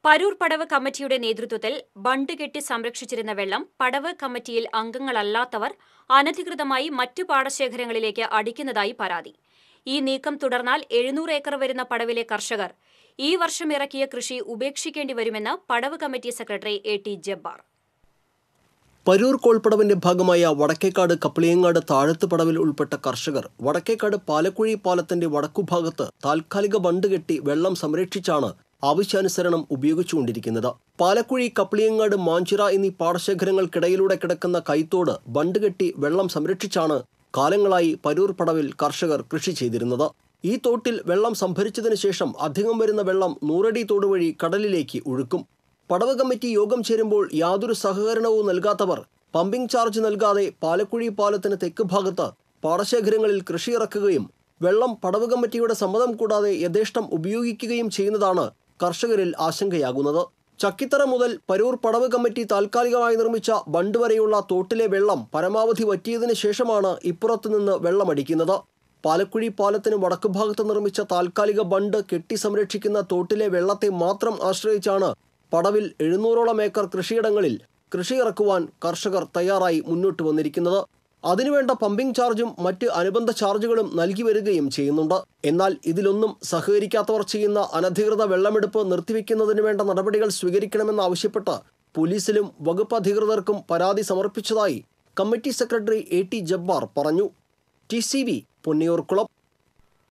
പരൂർ പടവ് കമ്മിറ്റിയുടെ നേതൃത്വത്തിൽ ബണ്ട് കെട്ടി സംരക്ഷിച്ചിരുന്ന വെള്ളം പടവ് കമ്മിറ്റിയിൽ അംഗങ്ങളല്ലാത്തവർ അനധികൃതമായി മറ്റു പാടശേഖരങ്ങളിലേക്ക് അടിക്കുന്നതായി പരാതി ഈ നീക്കം തുടർന്നാൽ എഴുന്നൂറ് ഏക്കർ വരുന്ന പടവിലെ കർഷകർ ഈ വർഷം ഇറക്കിയ കൃഷി ഉപേക്ഷിക്കേണ്ടി വരുമെന്ന് പടവ് committee secretary A T Jabbar Paroor കോൾപ്പടവിന്റെ ഭാഗമായ വടക്കേക്കാട് കപ്പിളിയങ്ങാട് താഴത്ത് പടവിൽ ഉൾപ്പെട്ട കർഷകർ വടക്കേക്കാട് പാലക്കുഴി പാലത്തിന്റെ വടക്കുഭാഗത്ത് താൽക്കാലിക ബണ്ട് കെട്ടി വെള്ളം സംരക്ഷിച്ചാണ് ആവശ്യാനുസരണം ഉപയോഗിച്ചുകൊണ്ടിരിക്കുന്നത് പാലക്കുഴി കപ്പിളിയങ്ങാട് മാഞ്ചിറ എന്നീ പാടശേഖരങ്ങൾക്കിടയിലൂടെ കിടക്കുന്ന കൈത്തോട് ബണ്ട് കെട്ടി വെള്ളം സംരക്ഷിച്ചാണ് കാലങ്ങളായി പരൂർ പടവിൽ കർഷകർ കൃഷി ചെയ്തിരുന്നത് ഈ തോട്ടിൽ വെള്ളം സംഭരിച്ചതിനു ശേഷം അധികം വരുന്ന വെള്ളം നൂറടി തോട് വഴി കടലിലേക്ക് ഒഴുക്കും പടവ് കമ്മിറ്റി യോഗം ചേരുമ്പോൾ യാതൊരു സഹകരണവും നൽകാത്തവർ പമ്പിംഗ് ചാർജ് നൽകാതെ പാലക്കുഴി പാലത്തിന് തെക്ക് ഭാഗത്ത് പാടശേഖരങ്ങളിൽ കൃഷി ഇറക്കുകയും വെള്ളം പടവ് കമ്മിറ്റിയുടെ സമ്മതം കൂടാതെ യഥേഷ്ടം ഉപയോഗിക്കുകയും ചെയ്യുന്നതാണ് കർഷകരിൽ ആശങ്കയാകുന്നത് ചക്കിത്തറ മുതൽ പരൂർ പടവ് കമ്മിറ്റി താൽക്കാലികമായി നിർമ്മിച്ച ബണ്ട് വരെയുള്ള തോട്ടിലെ വെള്ളം പരമാവധി വറ്റിയതിനു ശേഷമാണ് ഇപ്പുറത്തു നിന്ന് വെള്ളമടിക്കുന്നത് പാലക്കുഴി പാലത്തിന് വടക്കുഭാഗത്ത് നിർമ്മിച്ച താൽക്കാലിക ബണ്ട് കെട്ടി സംരക്ഷിക്കുന്ന തോട്ടിലെ വെള്ളത്തെ മാത്രം ആശ്രയിച്ചാണ് പടവിൽ എഴുന്നൂറോളം ഏക്കർ കൃഷിയിടങ്ങളിൽ കൃഷി ഇറക്കുവാൻ കർഷകർ തയ്യാറായി മുന്നോട്ട് വന്നിരിക്കുന്നത് അതിനുവേണ്ട പമ്പിംഗ് ചാർജും മറ്റ് അനുബന്ധ ചാർജുകളും നൽകി വരികയും ചെയ്യുന്നുണ്ട് എന്നാൽ ഇതിലൊന്നും സഹകരിക്കാത്തവർ ചെയ്യുന്ന അനധികൃത വെള്ളമെടുപ്പ് നിർത്തിവെക്കുന്നതിന് വേണ്ട നടപടികൾ സ്വീകരിക്കണമെന്നാവശ്യപ്പെട്ട് പോലീസിലും വകുപ്പ് അധികൃതർക്കും പരാതി സമർപ്പിച്ചതായി committee secretary A T Jabbar പറഞ്ഞു ടി സി വി പൊന്നിയൂർക്കുളം